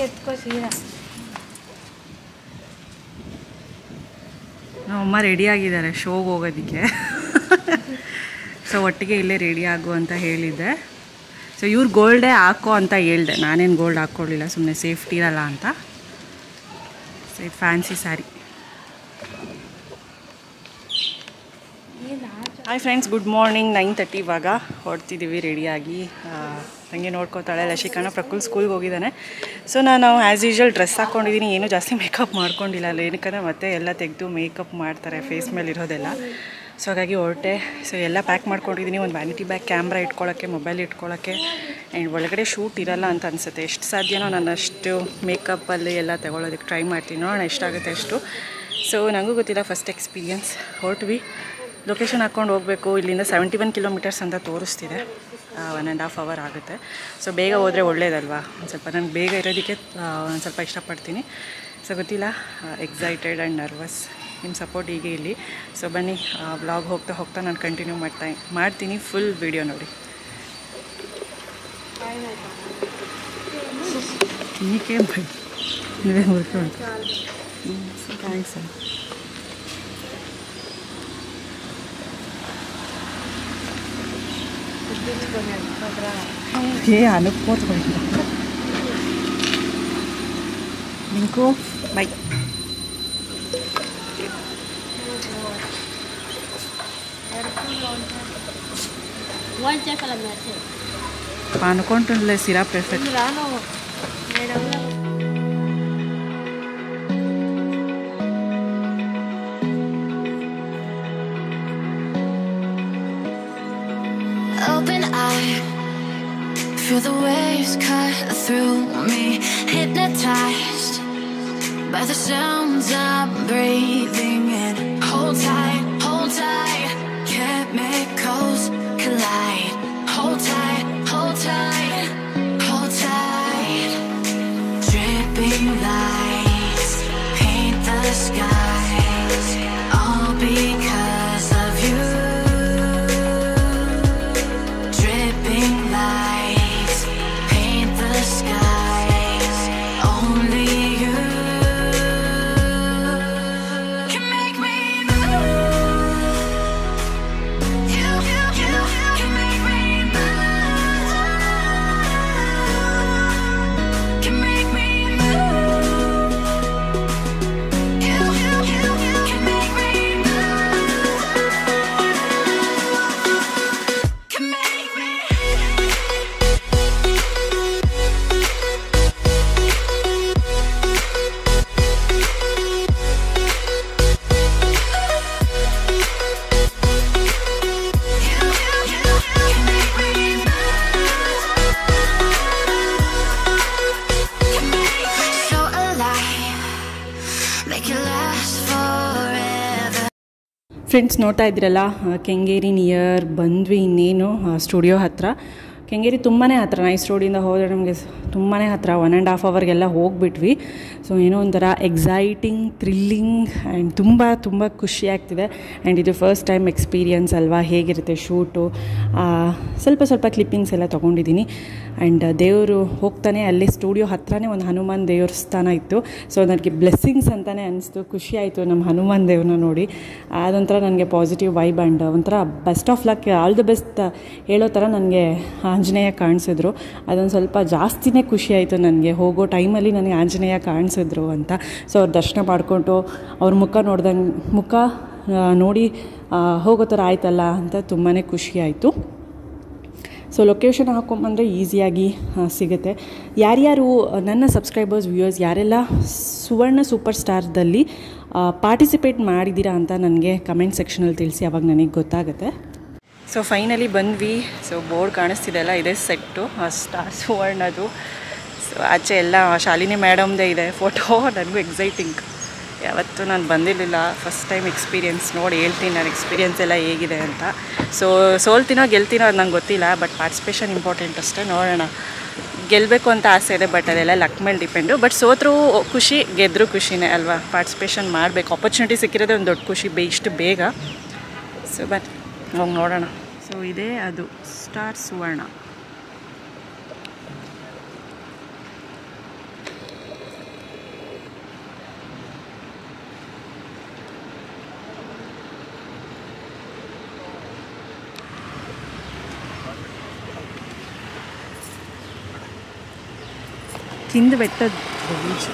ಎತ್ಕೋ ಸೀದಾ ನಮ್ಮಮ್ಮ ರೆಡಿ ಆಗಿದ್ದಾರೆ ಶೋಗೆ ಹೋಗೋದಕ್ಕೆ ಸೊ ಒಟ್ಟಿಗೆ ಇಲ್ಲೇ ರೆಡಿ ಆಗು ಅಂತ ಹೇಳಿದ್ದೆ ಸೊ ಇವ್ರು ಗೋಲ್ಡೇ ಹಾಕೋ ಅಂತ ಹೇಳ್ದೆ ನಾನೇನು ಗೋಲ್ಡ್ ಹಾಕ್ಕೊಳ್ಳಿಲ್ಲ ಸುಮ್ಮನೆ ಸೇಫ್ಟಿ ಇರಲ್ಲ ಅಂತ ಸೊ ಇದು fancy sari hi friends good morning nine thirty ಇವಾಗ ಹೊಡ್ತಿದ್ದೀವಿ ರೆಡಿಯಾಗಿ ಹಂಗೆ ನೋಡ್ಕೋತಾಳೆ ಲಶಿಕಣ್ಣ ಪ್ರಕುಲ್ ಸ್ಕೂಲ್ಗೆ ಹೋಗಿದ್ದಾನೆ ಸೊ ನಾನು ಆ್ಯಸ್ ಯೂಶ್ವಲ್ ಡ್ರೆಸ್ ಹಾಕ್ಕೊಂಡಿದ್ದೀನಿ ಏನೂ ಜಾಸ್ತಿ ಮೇಕಪ್ ಮಾಡ್ಕೊಂಡಿಲ್ಲ ಅಲ್ಲಿ ಏನಕ್ಕಂದ್ರೆ ಮತ್ತೆ ಎಲ್ಲ ತೆಗೆದು ಮೇಕಪ್ ಮಾಡ್ತಾರೆ ಫೇಸ್ ಮೇಲೆ ಇರೋದೆಲ್ಲ ಸೊ ಹಾಗಾಗಿ ಹೊರಟೆ ಸೊ ಎಲ್ಲ ಪ್ಯಾಕ್ ಮಾಡ್ಕೊಂಡಿದ್ದೀನಿ ಒಂದು ವ್ಯಾನಿಟಿ ಬ್ಯಾಗ್ ಕ್ಯಾಮ್ರಾ ಇಟ್ಕೊಳ್ಳೋಕ್ಕೆ ಮೊಬೈಲ್ ಇಟ್ಕೊಳ್ಳೋಕ್ಕೆ ಆ್ಯಂಡ್ ಒಳಗಡೆ ಶೂಟ್ ಇರಲ್ಲ ಅಂತ ಅನಿಸುತ್ತೆ ಎಷ್ಟು ಸಾಧ್ಯನೋ ನಾನು ಅಷ್ಟು ಮೇಕಪ್ಪಲ್ಲಿ ಎಲ್ಲ ತಗೊಳ್ಳೋದಕ್ಕೆ ಟ್ರೈ ಮಾಡ್ತೀನಿ ನೋಡೋಣ ಎಷ್ಟಾಗುತ್ತೆ ಅಷ್ಟು ಸೊ ನನಗೂ ಗೊತ್ತಿಲ್ಲ ಫಸ್ಟ್ ಎಕ್ಸ್ಪೀರಿಯನ್ಸ್ ಹೊರಟ್ವಿ ಲೊಕೇಶನ್ ಹಾಕ್ಕೊಂಡು ಹೋಗಬೇಕು ಇಲ್ಲಿಂದ ಸೆವೆಂಟಿ ಒನ್ ಕಿಲೋಮೀಟರ್ಸ್ ಅಂತ ತೋರಿಸ್ತಿದೆ ಒನ್ ಆ್ಯಂಡ್ ಹಾಫ್ ಅವರ್ ಆಗುತ್ತೆ ಸೊ ಬೇಗ ಹೋದರೆ ಒಳ್ಳೇದಲ್ವಾ ಒಂದು ಸ್ವಲ್ಪ ನಾನು ಬೇಗ ಇರೋದಕ್ಕೆ ಒಂದು ಸ್ವಲ್ಪ ಇಷ್ಟಪಡ್ತೀನಿ ಸೊ ಗೊತ್ತಿಲ್ಲ ಎಕ್ಸೈಟೆಡ್ ಆ್ಯಂಡ್ ನರ್ವಸ್ ನಿಮ್ಮ ಸಪೋರ್ಟ್ ಹೀಗೆ ಇಲ್ಲಿ ಸೊ ಬನ್ನಿ ಬ್ಲಾಗ್ ಹೋಗ್ತಾ ಹೋಗ್ತಾ ನಾನು ಕಂಟಿನ್ಯೂ ಮಾಡ್ತಾ ಮಾಡ್ತೀನಿ ಫುಲ್ ವಿಡಿಯೋ ನೋಡಿ ಈಕೆ ಬೈ ನೀವೇ ಹುಡ್ಕೊಂಡು ಥ್ಯಾಂಕ್ಸ್ ಸರ್ ಏ ಅನುಕೋತ ನಿಂಕು ಬೈ అనుకుంటుండలే సిరా పెర్ఫెక్ట్ రాను madam Open eye, feel the waves cut through me. Hypnotized by the sounds I'm breathing in. Hold tight, hold tight, chemicals collide. Hold tight, hold tight, hold tight. Dripping lights paint the skies, all because of you. Dripping lights paint the skies. Only you can make me move. You, you, you can make me move. Can make me move. You, you, you, you can make me move. Can make me. So alive, make it last forever. Friends ನೋಡ್ತಾ ಇದ್ದೀರಲ್ಲ ಆ, Kengeri near ಬಂದ್ವಿ ಇನ್ನೇನು studio ಹತ್ರ ಕೆಂಗೇರಿ ತುಂಬಾ ಹತ್ರ nice ರೋಡಿಂದ ಹೋದರೆ ನಮಗೆ ತುಂಬಾ ಹತ್ರ ಒನ್ ಆ್ಯಂಡ್ ಹಾಫ್ ಅವರ್ಗೆಲ್ಲ ಹೋಗ್ಬಿಟ್ವಿ ಸೊ ಏನೋ ಒಂಥರ ಎಕ್ಸೈಟಿಂಗ್ ಥ್ರಿಲ್ಲಿಂಗ್ ಆ್ಯಂಡ್ ತುಂಬ ತುಂಬ ಖುಷಿ ಆಗ್ತಿದೆ ಆ್ಯಂಡ್ ಇದು ಫಸ್ಟ್ ಟೈಮ್ ಎಕ್ಸ್ಪೀರಿಯನ್ಸ್ ಅಲ್ವಾ ಹೇಗಿರುತ್ತೆ ಶೂಟು ಸ್ವಲ್ಪ ಸ್ವಲ್ಪ ಕ್ಲಿಪ್ಪಿಂಗ್ಸ್ ಎಲ್ಲ ತೊಗೊಂಡಿದ್ದೀನಿ ಆ್ಯಂಡ್ ದೇವರು ಹೋಗ್ತಾನೆ ಅಲ್ಲಿ ಸ್ಟುಡಿಯೋ ಹತ್ರನೇ ಒಂದು ಹನುಮಾನ್ ದೇವಸ್ಥಾನ ಇತ್ತು ಸೊ ನನಗೆ ಬ್ಲೆಸ್ಸಿಂಗ್ಸ್ ಅಂತಲೇ ಅನಿಸ್ತು ಖುಷಿ ಆಯಿತು ನಮ್ಮ ಹನುಮಾನ್ ದೇವ್ರನ್ನ ನೋಡಿ ಅದೊಂಥರ ನನಗೆ ಪಾಸಿಟಿವ್ ವೈಬ್ ಆ್ಯಂಡ್ ಒಂಥರ best of luck all the best ಹೇಳೋ ಥರ ನನಗೆ ಆಂಜನೇಯ ಕಾಣಿಸಿದ್ರು ಅದೊಂದು ಸ್ವಲ್ಪ ಜಾಸ್ತಿನೇ ಖುಷಿ ಆಯಿತು ನನಗೆ ಹೋಗೋ ಟೈಮಲ್ಲಿ ನನಗೆ ಆಂಜನೇಯ ಕಾಣಿಸಿದ್ರು ಅಂತ ಸೊ ಅವ್ರ ದರ್ಶನ ಮಾಡಿಕೊಂಡು ಅವ್ರ ಮುಖ ನೋಡ್ದಂಗೆ ಮುಖ ಆ, ನೋಡಿ ಆ, ಹೋಗೋ ಥರ ಆಯ್ತಲ್ಲ ಅಂತ ತುಂಬಾ ಖುಷಿ ಆಯಿತು ಸೊ ಲೊಕೇಶನ್ ಹಾಕೊಂಬಂದರೆ ಈಸಿಯಾಗಿ ಆ, ಸಿಗುತ್ತೆ ಯಾರ್ಯಾರು ನನ್ನ ಸಬ್ಸ್ಕ್ರೈಬರ್ಸ್ ವ್ಯೂಯರ್ಸ್ ಯಾರೆಲ್ಲ ಸುವರ್ಣ ಸೂಪರ್ ಸ್ಟಾರ್ದಲ್ಲಿ ಪಾರ್ಟಿಸಿಪೇಟ್ ಮಾಡಿದ್ದೀರಾ ಅಂತ ನನಗೆ ಕಮೆಂಟ್ ಸೆಕ್ಷನಲ್ಲಿ ತಿಳಿಸಿ ಅವಾಗ ನನಗೆ ಗೊತ್ತಾಗುತ್ತೆ ಸೊ ಫೈನಲಿ ಬಂದ್ವಿ ಸೊ ಬೋರ್ಡ್ ಕಾಣಿಸ್ತಿದೆ ಅಲ್ಲ ಇದೇ ಸೆಟ್ಟು ಸ್ಟಾರ್ ಸುವರ್ಣದು ಸೊ ಆಚೆ ಎಲ್ಲ ಶಾಲಿನಿ ಮೇಡಮ್ದೇ ಇದೆ ಫೋಟೋ ನನಗೂ ಎಕ್ಸೈಟಿಂಗ್ ಯಾವತ್ತೂ ನಾನು ಬಂದಿರಲಿಲ್ಲ ಫಸ್ಟ್ ಟೈಮ್ ಎಕ್ಸ್ಪೀರಿಯನ್ಸ್ ನೋಡಿ ಹೇಳ್ತೀನಿ ನಾನು ಎಕ್ಸ್ಪೀರಿಯನ್ಸ್ ಎಲ್ಲ ಹೇಗಿದೆ ಅಂತ ಸೊ ಸೋಲ್ತೀನೋ ಗೆಲ್ತೀನೋ ಅದು ನಂಗೆ ಗೊತ್ತಿಲ್ಲ ಬಟ್ ಪಾರ್ಟಿಸಿಪೇಷನ್ ಇಂಪಾರ್ಟೆಂಟ್ ಅಷ್ಟೇ ನೋಡೋಣ ಗೆಲ್ಲಬೇಕು ಅಂತ ಆಸೆ ಇದೆ ಬಟ್ ಅದೆಲ್ಲ ಲಕ್ ಮೇಲೆ ಡಿಪೆಂಡು ಬಟ್ ಸೋತ್ರೂ ಖುಷಿ ಗೆದ್ದರೂ ಖುಷಿನೇ ಅಲ್ವಾ ಪಾರ್ಟಿಸಿಪೇಷನ್ ಮಾಡಬೇಕು ಆಪರ್ಚುನಿಟಿ ಸಿಕ್ಕಿರೋದೇ ಒಂದು ದೊಡ್ಡ ಖುಷಿ ಬೇ ಇಷ್ಟು ಬೇಗ ಸೊ ಬಟ್ ಹೋಗಿ ನೋಡೋಣ ಸೊ ಇದೇ ಅದು ಸ್ಟಾರ್ ಸುವರ್ಣ ಕಿಂದ ಬೆಟ್ಟದ ಬೀಚ್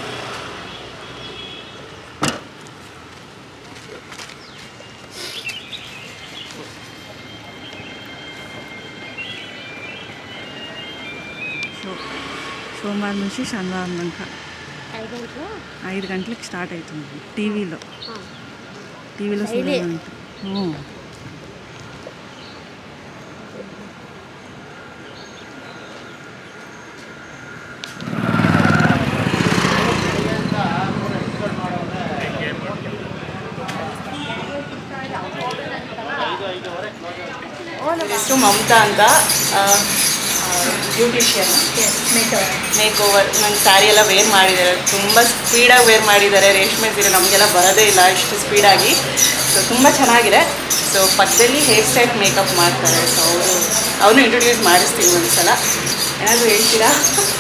సోమవారం నుంచి శనివారం దాకా ఐదు గంటలు ఐదు గంటలకు స్టార్ట్ అవుతుంది టీవీలో ఆ. టీవీలో Daily? ಹೆಸರು ಮಮತಾ ಅಂತ ಬ್ಯೂಟಿಷಿಯನ್ ಮೇಕ್ ಓವರ್ ನನ್ನ ಸ್ಯಾರಿ ಎಲ್ಲ ವೇರ್ ಮಾಡಿದ್ದಾರೆ ತುಂಬ ಸ್ಪೀಡಾಗಿ ವೇರ್ ಮಾಡಿದ್ದಾರೆ ರೇಷ್ಮೆ ಸೀರೆ ನಮಗೆಲ್ಲ ಬರೋದೇ ಇಲ್ಲ ಇಷ್ಟು ಸ್ಪೀಡಾಗಿ ಸೊ ತುಂಬ ಚೆನ್ನಾಗಿದೆ ಸೊ ಪಕ್ಕದಲ್ಲಿ ಹೇರ್ ಸ್ಟೈಲ್ ಮೇಕಪ್ ಮಾಡ್ತಾರೆ ಸೊ ಅವರು ಅವನು ಇಂಟ್ರೊಡ್ಯೂಸ್ ಮಾಡಿಸ್ತೀವಿ ಒಂದು ಸಲ ಏನಾದರೂ ಹೇಳ್ತೀರಾ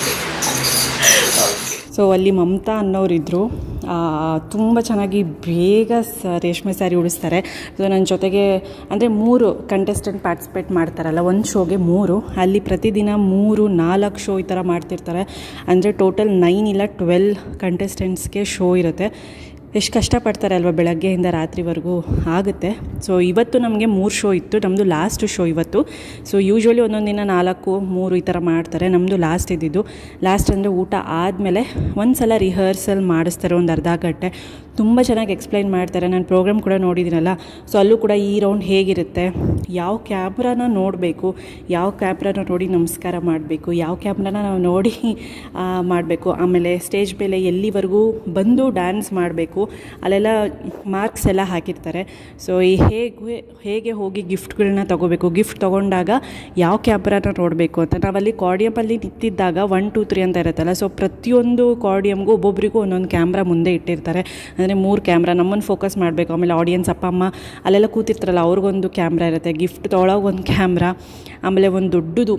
ಸೊ ಅಲ್ಲಿ ಮಮತಾ ಅನ್ನೋರಿದ್ದರು ತುಂಬ ಚೆನ್ನಾಗಿ ಬೇಗ ಸ ರೇಷ್ಮೆ ಸ್ಯಾರಿ ಉಡಿಸ್ತಾರೆ ಸೊ ನನ್ನ ಜೊತೆಗೆ ಅಂದರೆ ಮೂರು ಕಂಟೆಸ್ಟೆಂಟ್ ಪಾರ್ಟಿಸಿಪೇಟ್ ಮಾಡ್ತಾರಲ್ಲ ಒಂದು ಶೋಗೆ ಮೂರು ಅಲ್ಲಿ ಪ್ರತಿದಿನ ಮೂರು ನಾಲ್ಕು ಶೋ ಈ ಥರ ಮಾಡ್ತಿರ್ತಾರೆ ಅಂದರೆ ಟೋಟಲ್ ನೈನ್ ಇಲ್ಲ ಟ್ವೆಲ್ ಕಂಟೆಸ್ಟೆಂಟ್ಸ್ಗೆ ಶೋ ಇರುತ್ತೆ ಎಷ್ಟು ಕಷ್ಟಪಡ್ತಾರೆ ಅಲ್ವಾ ಬೆಳಗ್ಗೆಯಿಂದ ರಾತ್ರಿವರೆಗೂ ಆಗುತ್ತೆ ಸೊ ಇವತ್ತು ನಮಗೆ ಮೂರು ಶೋ ಇತ್ತು ನಮ್ಮದು ಲಾಸ್ಟ್ ಶೋ ಇವತ್ತು ಸೊ ಯೂಶ್ವಲಿ ಒಂದೊಂದು ದಿನ ನಾಲ್ಕು ಮೂರು ಈ ಥರ ಮಾಡ್ತಾರೆ ನಮ್ಮದು ಲಾಸ್ಟ್ ಇದ್ದಿದ್ದು ಲಾಸ್ಟ್ ಅಂದರೆ ಊಟ ಆದಮೇಲೆ ಒಂದು ಸಲ ರಿಹರ್ಸಲ್ ಮಾಡಿಸ್ತಾರೆ ಒಂದು ಅರ್ಧ ಗಂಟೆ ತುಂಬ ಚೆನ್ನಾಗಿ ಎಕ್ಸ್ಪ್ಲೈನ್ ಮಾಡ್ತಾರೆ ನಾನು ಪ್ರೋಗ್ರಾಮ್ ಕೂಡ ನೋಡಿದ್ದೀನಲ್ಲ ಸೊ ಅಲ್ಲೂ ಕೂಡ ಈ ರೌಂಡ್ ಹೇಗಿರುತ್ತೆ ಯಾವ ಕ್ಯಾಮ್ರಾನ ನೋಡಬೇಕು ಯಾವ ಕ್ಯಾಮ್ರಾನ ನೋಡಿ ನಮಸ್ಕಾರ ಮಾಡಬೇಕು ಯಾವ ಕ್ಯಾಮ್ರಾನ ನಾವು ನೋಡಿ ಮಾಡಬೇಕು ಆಮೇಲೆ ಸ್ಟೇಜ್ ಮೇಲೆ ಎಲ್ಲಿವರೆಗೂ ಬಂದು ಡ್ಯಾನ್ಸ್ ಮಾಡಬೇಕು ಅಲ್ಲೆಲ್ಲ ಮಾರ್ಕ್ಸ್ ಎಲ್ಲ ಹಾಕಿರ್ತಾರೆ ಸೊ ಈ ಹೇಗೆ ಹೇಗೆ ಹೋಗಿ ಗಿಫ್ಟ್ಗಳನ್ನ ತೊಗೋಬೇಕು ಗಿಫ್ಟ್ ತೊಗೊಂಡಾಗ ಯಾವ ಕ್ಯಾಮ್ರಾನ ನೋಡಬೇಕು ಅಂತ ನಾವಲ್ಲಿ ಕಾರ್ಡಿಯಮಲ್ಲಿ ನಿಂತಿದ್ದಾಗ ಒನ್ ಟು ತ್ರೀ ಅಂತ ಇರುತ್ತಲ್ಲ ಸೊ ಪ್ರತಿಯೊಂದು ಕಾರ್ಡಿಯಮ್ಗೂ ಒಬ್ಬೊಬ್ರಿಗೂ ಒಂದೊಂದು ಕ್ಯಾಮ್ರಾ ಮುಂದೆ ಇಟ್ಟಿರ್ತಾರೆ ಅಂದರೆ ಮೂರು ಕ್ಯಾಮ್ರಾ ನಮ್ಮನ್ನು ಫೋಕಸ್ ಮಾಡಬೇಕು ಆಮೇಲೆ ಆಡಿಯನ್ಸ್ ಅಪ್ಪ ಅಮ್ಮ ಅಲ್ಲೆಲ್ಲ ಕೂತಿರ್ತಾರಲ್ಲ ಅವ್ರಿಗೊಂದು ಕ್ಯಾಮ್ರಾ ಇರುತ್ತೆ ಗಿಫ್ಟ್ ತೊಗೊಳಗೆ ಒಂದು ಕ್ಯಾಮ್ರಾ ಆಮೇಲೆ ಒಂದು ದೊಡ್ಡದು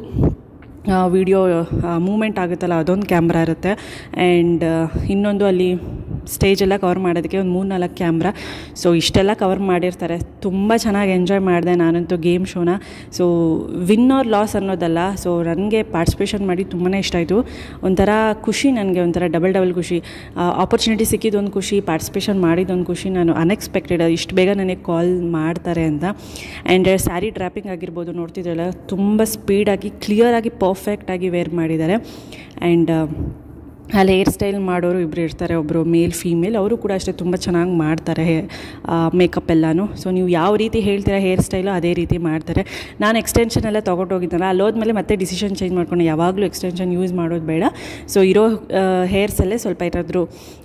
ವಿಡಿಯೋ ಮೂಮೆಂಟ್ ಆಗುತ್ತಲ್ಲ ಅದೊಂದು ಕ್ಯಾಮ್ರಾ ಇರುತ್ತೆ ಆ್ಯಂಡ್ ಇನ್ನೊಂದು ಅಲ್ಲಿ ಸ್ಟೇಜೆಲ್ಲ ಕವರ್ ಮಾಡೋದಕ್ಕೆ ಒಂದು ಮೂರು ನಾಲ್ಕು ಕ್ಯಾಮ್ರಾ ಸೊ ಇಷ್ಟೆಲ್ಲ ಕವರ್ ಮಾಡಿರ್ತಾರೆ ತುಂಬ ಚೆನ್ನಾಗಿ ಎಂಜಾಯ್ ಮಾಡಿದೆ ನಾನಂತೂ ಗೇಮ್ ಶೋನ ಸೊ ವಿನ್ ಆರ್ ಲಾಸ್ ಅನ್ನೋದಲ್ಲ ಸೊ ನನಗೆ ಪಾರ್ಟಿಸಿಪೇಷನ್ ಮಾಡಿ ತುಂಬಾ ಇಷ್ಟ ಆಯಿತು ಒಂಥರ ಖುಷಿ ನನಗೆ ಒಂಥರ ಡಬಲ್ ಡಬಲ್ ಖುಷಿ ಆಪರ್ಚುನಿಟಿ ಸಿಕ್ಕಿದ್ದೊಂದು ಖುಷಿ ಪಾರ್ಟಿಸಿಪೇಷನ್ ಮಾಡಿದ್ದೊಂದು ಖುಷಿ ನಾನು ಅನ್ಎಕ್ಸ್ಪೆಕ್ಟೆಡ್ ಇಷ್ಟು ಬೇಗ ನನಗೆ ಕಾಲ್ ಮಾಡ್ತಾರೆ ಅಂತ ಆ್ಯಂಡ್ ಸ್ಯಾರಿ ಡ್ರಾಪಿಂಗ್ ಆಗಿರ್ಬೋದು ನೋಡ್ತಿದ್ರಲ್ಲ ತುಂಬ ಸ್ಪೀಡಾಗಿ ಕ್ಲಿಯರಾಗಿ ಪರ್ಫೆಕ್ಟಾಗಿ ವೇರ್ ಮಾಡಿದ್ದಾರೆ ಆ್ಯಂಡ್ ಅಲ್ಲಿ ಹೇರ್ ಸ್ಟೈಲ್ ಮಾಡೋರು ಇಬ್ಬರು ಇರ್ತಾರೆ ಒಬ್ಬರು ಮೇಲ್ ಫೀಮೇಲ್ ಅವರು ಕೂಡ ಅಷ್ಟೇ ತುಂಬ ಚೆನ್ನಾಗಿ ಮಾಡ್ತಾರೆ ಮೇಕಪ್ ಎಲ್ಲನೂ ಸೊ ನೀವು ಯಾವ ರೀತಿ ಹೇಳ್ತೀರಾ ಹೇರ್ ಸ್ಟೈಲು ಅದೇ ರೀತಿ ಮಾಡ್ತಾರೆ ನಾನು ಎಕ್ಸ್ಟೆನ್ಷನ್ ಎಲ್ಲ ತೊಗೊಂಡೋಗಿದ್ದಲ್ಲ ಅಲ್ಲೋದ್ಮೇಲೆ ಮತ್ತೆ ಡಿಸಿಷನ್ ಚೇಂಜ್ ಮಾಡ್ಕೊಂಡು ಯಾವಾಗಲೂ ಎಕ್ಸ್ಟೆನ್ಷನ್ ಯೂಸ್ ಮಾಡೋದು ಬೇಡ ಸೊ ಇರೋ ಹೇರ್ಸಲ್ಲೇ ಸ್ವಲ್ಪ ಏನಾದರೂ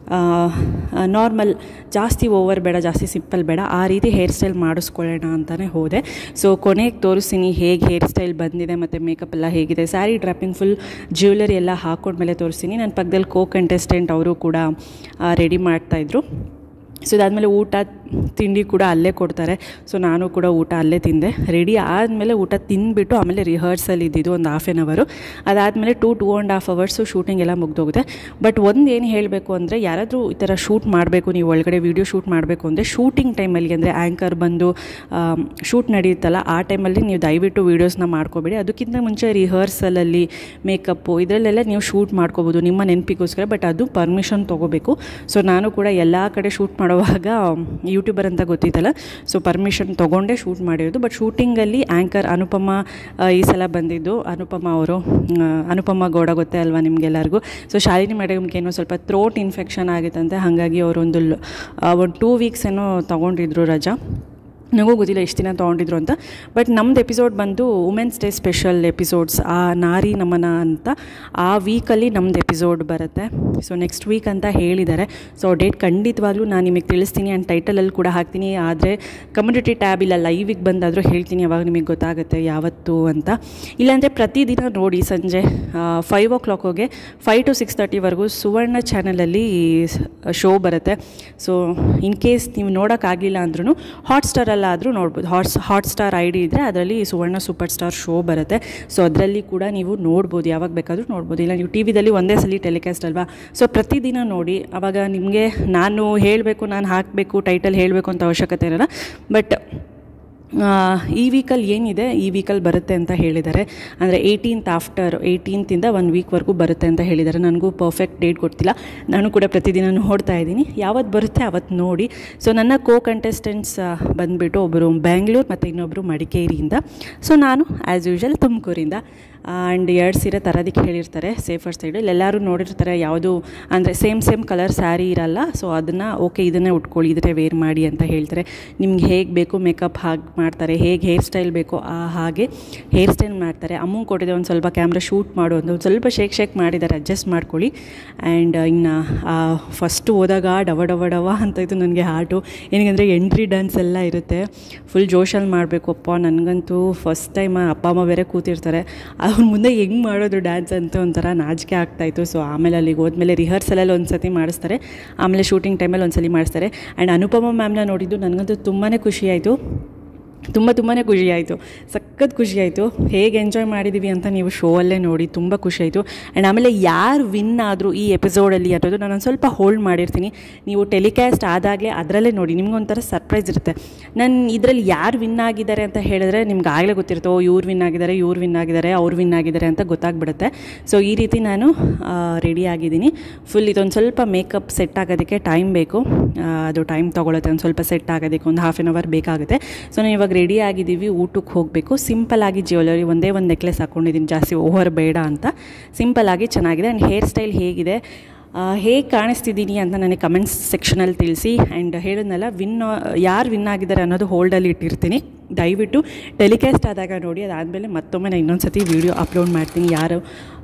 ನಾರ್ಮಲ್ ಜಾಸ್ತಿ ಓವರ್ ಬೇಡ ಜಾಸ್ತಿ ಸಿಂಪಲ್ ಬೇಡ ಆ ರೀತಿ ಹೇರ್ ಸ್ಟೈಲ್ ಮಾಡಿಸ್ಕೊಳ್ಳೋಣ ಅಂತಲೇ ಹೋದೆ ಸೊ ಕೊನೆಗೆ ತೋರಿಸ್ತೀನಿ ಹೇಗೆ ಹೇರ್ ಸ್ಟೈಲ್ ಬಂದಿದೆ ಮತ್ತು ಮೇಕಪ್ ಎಲ್ಲ ಹೇಗಿದೆ ಸ್ಯಾರಿ ಡ್ರಾಪಿಂಗ್ ಫುಲ್ ಜ್ಯುವೆಲರಿ ಎಲ್ಲ ಹಾಕೊಂಡ್ಮೇಲೆ ತೋರಿಸ್ತೀನಿ ನನ್ನ ಪಕ್ಕದಲ್ಲಿ ಕೋ ಕಂಟೆಸ್ಟೆಂಟ್ ಅವರು ಕೂಡ ರೆಡಿ ಮಾಡ್ತಾಯಿದ್ರು ಸೊ ಇದಾದಮೇಲೆ ಊಟ ತಿಂಡಿ ಕೂಡ ಅಲ್ಲೇ ಕೊಡ್ತಾರೆ ಸೊ ನಾನು ಕೂಡ ಊಟ ಅಲ್ಲೇ ತಿಂದೆ ರೆಡಿ ಆದಮೇಲೆ ಊಟ ತಿಂದುಬಿಟ್ಟು ಆಮೇಲೆ ರಿಹರ್ಸಲ್ ಇದ್ದಿದ್ದು ಒಂದು ಹಾಫ್ ಆನ್ ಅವರು ಅದಾದಮೇಲೆ two two and half hours shooting ಎಲ್ಲ ಮುಗ್ದೋಗುತ್ತೆ ಬಟ್ ಒಂದು ಏನು ಹೇಳಬೇಕು ಅಂದರೆ ಯಾರಾದರೂ ಈ ಥರ ಶೂಟ್ ಮಾಡಬೇಕು ನೀವು ಒಳಗಡೆ ವೀಡಿಯೋ ಶೂಟ್ ಮಾಡಬೇಕು ಅಂದರೆ ಶೂಟಿಂಗ್ ಟೈಮಲ್ಲಿ ಅಂದರೆ ಆ್ಯಂಕರ್ ಬಂದು ಶೂಟ್ ನಡೆಯುತ್ತಲ್ಲ ಆ ಟೈಮಲ್ಲಿ ನೀವು ದಯವಿಟ್ಟು ವೀಡಿಯೋಸ್ನ ಮಾಡ್ಕೋಬೇಡಿ ಅದಕ್ಕಿಂತ ಮುಂಚೆ ರಿಹರ್ಸಲಲ್ಲಿ ಮೇಕಪ್ಪು ಇದರಲ್ಲೆಲ್ಲ ನೀವು ಶೂಟ್ ಮಾಡ್ಕೋಬೋದು ನಿಮ್ಮ ನೆನಪಿಗೋಸ್ಕರ ಬಟ್ ಅದು ಪರ್ಮಿಷನ್ ತೊಗೋಬೇಕು ಸೊ ನಾನು ಕೂಡ ಎಲ್ಲ ಕಡೆ ಶೂಟ್ ಮಾಡುವಾಗ ಯೂಟ್ಯೂಬರ್ ಅಂತ ಗೊತ್ತಿತ್ತಲ್ಲ ಸೊ ಪರ್ಮಿಷನ್ ತೊಗೊಂಡೇ ಶೂಟ್ ಮಾಡಿರೋದು ಬಟ್ ಶೂಟಿಂಗಲ್ಲಿ ಆ್ಯಂಕರ್ ಅನುಪಮ ಆ, ಈ ಸಲ ಬಂದಿದ್ದು ಅನುಪಮ ಅವರು ಆ, ಅನುಪಮ ಗೌಡ ಗೊತ್ತೇ ಅಲ್ವಾ ನಿಮಗೆಲ್ಲರಿಗೂ ಸೊ ಶಾಲಿನಿ ಮೇಡಮ್ಗೆ ಏನೋ ಸ್ವಲ್ಪ ಥ್ರೋಟ್ ಇನ್ಫೆಕ್ಷನ್ ಆಗಿತ್ತಂತೆ ಹಾಗಾಗಿ ಅವರೊಂದು ಒಂದು ಟೂ ವೀಕ್ಸ್ ಏನೋ ತೊಗೊಂಡಿದ್ರು ರಜಾ ನನಗೂ ಗೊತ್ತಿಲ್ಲ ಎಷ್ಟು ದಿನ ತೊಗೊಂಡಿದ್ರು ಅಂತ ಬಟ್ ನಮ್ಮದು ಎಪಿಸೋಡ್ ಬಂದು ವುಮೆನ್ಸ್ ಡೇ ಸ್ಪೆಷಲ್ ಎಪಿಸೋಡ್ಸ್ ಆ ನಾರಿ ನಮನ ಅಂತ ಆ ವೀಕಲ್ಲಿ ನಮ್ಮದು ಎಪಿಸೋಡ್ ಬರುತ್ತೆ ಸೊ ನೆಕ್ಸ್ಟ್ ವೀಕ್ ಅಂತ ಹೇಳಿದ್ದಾರೆ ಸೊ ಡೇಟ್ ಖಂಡಿತವಾಗ್ಲೂ ನಾನು ನಿಮಗೆ ತಿಳಿಸ್ತೀನಿ ಆ್ಯಂಡ್ ಟೈಟಲಲ್ಲಿ ಕೂಡ ಹಾಕ್ತೀನಿ ಆದರೆ ಕಮ್ಯುನಿಟಿ ಟ್ಯಾಬ್ ಇಲ್ಲ ಲೈವಿಗೆ ಬಂದಾದರೂ ಹೇಳ್ತೀನಿ ಅವಾಗ ನಿಮಗೆ ಗೊತ್ತಾಗುತ್ತೆ ಯಾವತ್ತು ಅಂತ ಇಲ್ಲಾಂದರೆ ಪ್ರತಿದಿನ ನೋಡಿ ಸಂಜೆ ಫೈವ್ ಓ ಕ್ಲಾಕೋಗೆ ಫೈವ್ ಟು ಸಿಕ್ಸ್ ತರ್ಟಿವರೆಗೂ ಸುವರ್ಣ ಚಾನಲಲ್ಲಿ ಶೋ ಬರುತ್ತೆ ಸೊ ಇನ್ ಕೇಸ್ ನೀವು ನೋಡೋಕ್ಕಾಗಲಿಲ್ಲ ಅಂದ್ರೂ ಹಾಟ್ಸ್ಟಾರಲ್ಲಾದರೂ ನೋಡ್ಬೋದು ಹಾಟ್ಸ್ ಹಾಟ್ಸ್ಟಾರ್ ಐ ಡಿ ಇದ್ದರೆ ಅದರಲ್ಲಿ ಸುವರ್ಣ ಸೂಪರ್ ಸ್ಟಾರ್ ಶೋ ಬರುತ್ತೆ ಸೊ ಅದರಲ್ಲಿ ಕೂಡ ನೀವು ನೋಡ್ಬೋದು ಯಾವಾಗ ಬೇಕಾದರೂ ನೋಡ್ಬೋದು ಇಲ್ಲ ನೀವು ಟಿ ವಿದಲ್ಲಿ ಒಂದೇ ಸಲ ಟೆಲಿಕಾಸ್ಟ್ ಅಲ್ವಾ ಸೊ ಪ್ರತಿದಿನ ನೋಡಿ ಆವಾಗ ನಿಮಗೆ ನಾನು ಹೇಳಬೇಕು ನಾನು ಹಾಕಬೇಕು ಟೈಟಲ್ ಹೇಳಬೇಕು ಅಂತ ಅವಶ್ಯಕತೆ ಇರಲ್ಲ ಬಟ್ ಆ, ಈ ವೀಕಲ್ಲಿ ಏನಿದೆ ಈ ವೀಕಲ್ಲಿ ಬರುತ್ತೆ ಅಂತ ಹೇಳಿದ್ದಾರೆ ಅಂದರೆ ಏಯ್ಟೀನ್ತ್ ಆಫ್ಟರ್ ಏಯ್ಟೀನ್ತಿಂದ ಒನ್ ವೀಕ್ವರೆಗೂ ಬರುತ್ತೆ ಅಂತ ಹೇಳಿದ್ದಾರೆ ನನಗೂ ಪರ್ಫೆಕ್ಟ್ ಡೇಟ್ ಗೊತ್ತಿಲ್ಲ ನಾನು ಕೂಡ ಪ್ರತಿದಿನ ನೋಡ್ತಾ ಇದ್ದೀನಿ ಯಾವತ್ತು ಬರುತ್ತೆ ಅವತ್ತು ನೋಡಿ ಸೊ ನನ್ನ ಕೋ ಕಂಟೆಸ್ಟೆಂಟ್ಸ್ ಬಂದುಬಿಟ್ಟು ಒಬ್ಬರು ಬ್ಯಾಂಗ್ಳೂರು ಮತ್ತು ಇನ್ನೊಬ್ಬರು ಮಡಿಕೇರಿಯಿಂದ ಸೊ ನಾನು ಆ್ಯಸ್ ಯೂಶಲ್ ತುಮಕೂರಿಂದ ಆ್ಯಂಡ್ ಎರಡು ಸೀರೆ ತರೋದಕ್ಕೆ ಹೇಳಿರ್ತಾರೆ ಸೇಫರ್ ಸೈಡು ಎಲ್ಲರೂ ನೋಡಿರ್ತಾರೆ ಯಾವುದು ಅಂದರೆ ಸೇಮ್ ಸೇಮ್ ಕಲರ್ ಸ್ಯಾರಿ ಇರಲ್ಲ ಸೊ ಅದನ್ನು ಓಕೆ ಇದನ್ನೇ ಉಟ್ಕೊಳ್ಳಿ ಇದನ್ನೇ ವೇರ್ ಮಾಡಿ ಅಂತ ಹೇಳ್ತಾರೆ ನಿಮ್ಗೆ ಹೇಗೆ ಬೇಕು ಮೇಕಪ್ ಹಾಗೆ ಮಾಡ್ತಾರೆ ಹೇಗೆ ಹೇರ್ ಸ್ಟೈಲ್ ಬೇಕೋ ಆ ಹಾಗೆ ಹೇರ್ ಸ್ಟೈಲ್ ಮಾಡ್ತಾರೆ ಅಮ್ಮ ಕೊಟ್ಟಿದೆ ಒಂದು ಸ್ವಲ್ಪ ಕ್ಯಾಮ್ರಾ ಶೂಟ್ ಮಾಡು ಅಂತ ಒಂದು ಸ್ವಲ್ಪ ಶೇಕ್ ಶೇಕ್ ಮಾಡಿದ್ದಾರೆ ಅಡ್ಜಸ್ಟ್ ಮಾಡ್ಕೊಳ್ಳಿ ಆ್ಯಂಡ್ ಇನ್ನು ಫಸ್ಟು ಹೋದಾಗ ಡವ ಡವ ಡವ ಅಂತ ಇತ್ತು ನನಗೆ ಹಾರ್ಟು ಏನಕ್ಕೆ ಎಂಟ್ರಿ ಡ್ಯಾನ್ಸ್ ಎಲ್ಲ ಇರುತ್ತೆ ಫುಲ್ ಜೋಶಲ್ಲಿ ಮಾಡಬೇಕು ಅಪ್ಪ ನನಗಂತೂ ಫಸ್ಟ್ ಟೈಮ್ ಅಪ್ಪ ಅಮ್ಮ ಬೇರೆ ಕೂತಿರ್ತಾರೆ ಅವ್ರ ಮುಂದೆ ಹೆಂಗೆ ಮಾಡೋದು ಡ್ಯಾನ್ಸ್ ಅಂತ ಒಂಥರ ನಾಚಿಕೆ ಆಗ್ತಾಯಿತ್ತು ಸೊ ಆಮೇಲೆ ಅಲ್ಲಿಗೆ ಹೋದ್ಮೇಲೆ ರಿಹರ್ಸಲಲ್ಲಿ ಒಂದು ಸತಿ ಮಾಡಿಸ್ತಾರೆ ಆಮೇಲೆ ಶೂಟಿಂಗ್ ಟೈಮಲ್ಲಿ ಒಂದು ಸಲ ಮಾಡಿಸ್ತಾರೆ ಆ್ಯಂಡ್ ಅನುಪಮ ಮ್ಯಾಮ್ನ ನೋಡಿದ್ದು ನನಗಂತೂ ತುಂಬಾ ಖುಷಿ ಆಯಿತು ತುಂಬ ತುಂಬಾ ಖುಷಿ ಆಯಿತು ಸಖತ್ ಖುಷಿ ಆಯಿತು ಹೇಗೆ ಎಂಜಾಯ್ ಮಾಡಿದ್ದೀವಿ ಅಂತ ನೀವು ಶೋ ಅಲ್ಲೇ ನೋಡಿ ತುಂಬ ಖುಷಿ ಆಯಿತು ಆ್ಯಂಡ್ ಆಮೇಲೆ ಯಾರು ವಿನ್ ಆದರೂ ಈ ಎಪಿಸೋಡಲ್ಲಿ ಅನ್ನೋದು ನಾನು ಒಂದು ಸ್ವಲ್ಪ ಹೋಲ್ಡ್ ಮಾಡಿರ್ತೀನಿ ನೀವು ಟೆಲಿಕಾಸ್ಟ್ ಆದಾಗಲೇ ಅದರಲ್ಲೇ ನೋಡಿ ನಿಮ್ಗೊಂಥರ ಸರ್ಪ್ರೈಸ್ ಇರುತ್ತೆ ನಾನು ಇದರಲ್ಲಿ ಯಾರು ವಿನ್ ಆಗಿದ್ದಾರೆ ಅಂತ ಹೇಳಿದ್ರೆ ನಿಮ್ಗೆ ಆಗಲೇ ಗೊತ್ತಿರುತ್ತೆ ಓ ಇವ್ರು ವಿನ್ ಆಗಿದ್ದಾರೆ ಇವ್ರು ವಿನ್ ಆಗಿದ್ದಾರೆ ಅವ್ರು ವಿನ್ ಆಗಿದ್ದಾರೆ ಅಂತ ಗೊತ್ತಾಗ್ಬಿಡುತ್ತೆ ಸೊ ಈ ರೀತಿ ನಾನು ರೆಡಿ ಆಗಿದ್ದೀನಿ ಫುಲ್ ಇದೊಂದು ಸ್ವಲ್ಪ ಮೇಕಪ್ ಸೆಟ್ ಆಗೋದಕ್ಕೆ ಟೈಮ್ ಬೇಕು ಆ, ಅದು ಟೈಮ್ ತೊಗೊಳುತ್ತೆ ಒಂದು ಸ್ವಲ್ಪ ಸೆಟ್ ಆಗೋದಕ್ಕೆ ಒಂದು ಹಾಫ್ ಆನ್ ಅವರ್ ಬೇಕಾಗುತ್ತೆ ಸೊ ನಾನು ಇವಾಗ ರೆಡಿ ಆಗಿದ್ದೀವಿ ಊಟಕ್ಕೆ ಹೋಗಬೇಕು ಸಿಂಪಲ್ಲಾಗಿ ಜ್ಯುವೆಲರಿ ಒಂದೇ ಒಂದು ನೆಕ್ಲೆಸ್ ಹಾಕ್ಕೊಂಡಿದ್ದೀನಿ ಜಾಸ್ತಿ ಓವರ್ ಬೇಡ ಅಂತ ಸಿಂಪಲ್ಲಾಗಿ ಚೆನ್ನಾಗಿದೆ ಆ್ಯಂಡ್ ಹೇರ್ ಸ್ಟೈಲ್ ಹೇಗಿದೆ ಹೇಗೆ ಕಾಣಿಸ್ತಿದ್ದೀನಿ ಅಂತ ನನಗೆ ಕಮೆಂಟ್ಸ್ ಸೆಕ್ಷನಲ್ಲಿ ತಿಳಿಸಿ ಆ್ಯಂಡ್ ಹೇಳಿದ್ನಲ್ಲ ವಿನ್ ಯಾರು ವಿನ್ ಆಗಿದ್ದಾರೆ ಅನ್ನೋದು ಹೋಲ್ಡಲ್ಲಿ ಇಟ್ಟಿರ್ತೀನಿ ದಯವಿಟ್ಟು ಟೆಲಿಕಾಸ್ಟ್ ಆದಾಗ ನೋಡಿ ಅದಾದಮೇಲೆ ಮತ್ತೊಮ್ಮೆ ನಾನು ಇನ್ನೊಂದು ಸತಿ ವೀಡಿಯೋ ಅಪ್ಲೋಡ್ ಮಾಡ್ತೀನಿ ಯಾರು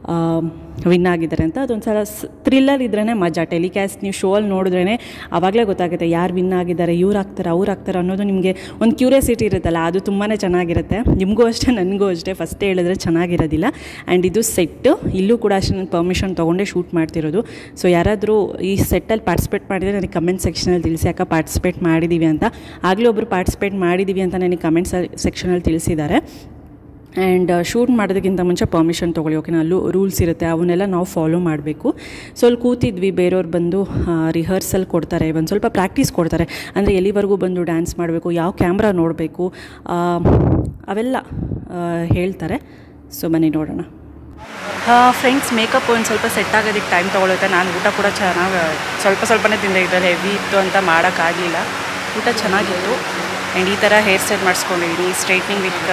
ವಿನ್ ಆಗಿದ್ದಾರೆ ಅಂತ ಅದೊಂದು ಸಲ ಥ್ರಿಲ್ಲರ್ ಇದ್ರೇ ಮಜಾ ಟೆಲಿಕಾಸ್ಟ್ ನೀವು ಶೋ ಅಲ್ಲಿ ನೋಡಿದ್ರೇ ಆವಾಗಲೇ ಗೊತ್ತಾಗುತ್ತೆ ಯಾರು ವಿನ್ ಆಗಿದ್ದಾರೆ ಇವ್ರು ಆಗ್ತಾರೆ ಅವ್ರು ಆಗ್ತಾರೆ ಅನ್ನೋದು ನಿಮಗೆ ಒಂದು ಕ್ಯೂರಿಯಾಸಿಟಿ ಇರುತ್ತಲ್ಲ ಅದು ತುಂಬಾ ಚೆನ್ನಾಗಿರುತ್ತೆ ನಿಮಗೂ ಅಷ್ಟೇ ನನಗೂ ಅಷ್ಟೇ ಫಸ್ಟ್ ಹೇಳಿದ್ರೆ ಚೆನ್ನಾಗಿರೋದಿಲ್ಲ ಆ್ಯಂಡ್ ಇದು ಸೆಟ್ಟು ಇಲ್ಲೂ ಕೂಡ ಅಷ್ಟೇ ನಾನು ಪರ್ಮಿಷನ್ ತೊಗೊಂಡೇ ಶೂಟ್ ಮಾಡ್ತಿರೋದು ಸೊ ಯಾರಾದರೂ ಈ ಸೆಟ್ಟಲ್ಲಿ ಪಾರ್ಟಿಸಿಪೇಟ್ ಮಾಡಿದರೆ ನನಗೆ ಕಮೆಂಟ್ ಸೆಕ್ಷನಲ್ಲಿ ತಿಳಿಸಿ ಯಾಕೆ ಪಾರ್ಟಿಸಿಪೇಟ್ ಮಾಡಿದ್ದೀವಿ ಅಂತ ಆಗಲೇ ಒಬ್ಬರು ಪಾರ್ಟಿಸಿಪೇಟ್ ಮಾಡಿದ್ದೀವಿ ಅಂತ ನನಗೆ ಕಮೆಂಟ್ ಸೆಕ್ಷನಲ್ಲಿ ತಿಳಿಸಿದ್ದಾರೆ ಆ್ಯಂಡ್ ಶೂಟ್ ಮಾಡೋದಕ್ಕಿಂತ ಮುಂಚೆ ಪರ್ಮಿಷನ್ ತೊಗೊಳ್ಳಿ ಓಕೆ ಅಲ್ಲೂ ರೂಲ್ಸ್ ಇರುತ್ತೆ ಅವನ್ನೆಲ್ಲ ನಾವು ಫಾಲೋ ಮಾಡಬೇಕು ಸೊ ಅಲ್ಲಿ ಕೂತಿದ್ವಿ ಬೇರೆಯವ್ರು ಬಂದು ರಿಹರ್ಸಲ್ ಕೊಡ್ತಾರೆ ಒಂದು ಸ್ವಲ್ಪ ಪ್ರಾಕ್ಟೀಸ್ ಕೊಡ್ತಾರೆ ಅಂದರೆ ಎಲ್ಲಿವರೆಗೂ ಬಂದು ಡ್ಯಾನ್ಸ್ ಮಾಡಬೇಕು ಯಾವ ಕ್ಯಾಮ್ರಾ ನೋಡಬೇಕು ಅವೆಲ್ಲ ಆ, ಹೇಳ್ತಾರೆ ಸೊ ಬನ್ನಿ ನೋಡೋಣ ಫ್ರೆಂಡ್ಸ್ ಮೇಕಪ್ ಒಂದು ಸ್ವಲ್ಪ ಸೆಟ್ ಆಗೋದಕ್ಕೆ ಟೈಮ್ ತೊಗೊಳುತ್ತೆ ನಾನು ಊಟ ಕೂಡ ಚೆನ್ನಾಗಿ ಸ್ವಲ್ಪ ಸ್ವಲ್ಪನೇ ತಿಂದೆ ಇದರಲ್ಲಿ ಹೆವಿ ಇತ್ತು ಅಂತ ಮಾಡೋಕ್ಕಾಗಲಿಲ್ಲ ಊಟ ಚೆನ್ನಾಗಿತ್ತು ಆ್ಯಂಡ್ ಈ ಥರ ಹೇರ್ ಸ್ಟೈಲ್ ಮಾಡಿಸ್ಕೊಂಡಿದ್ದೀನಿ ಸ್ಟ್ರೈಟ್ನಿಂಗ್ ವಿತ್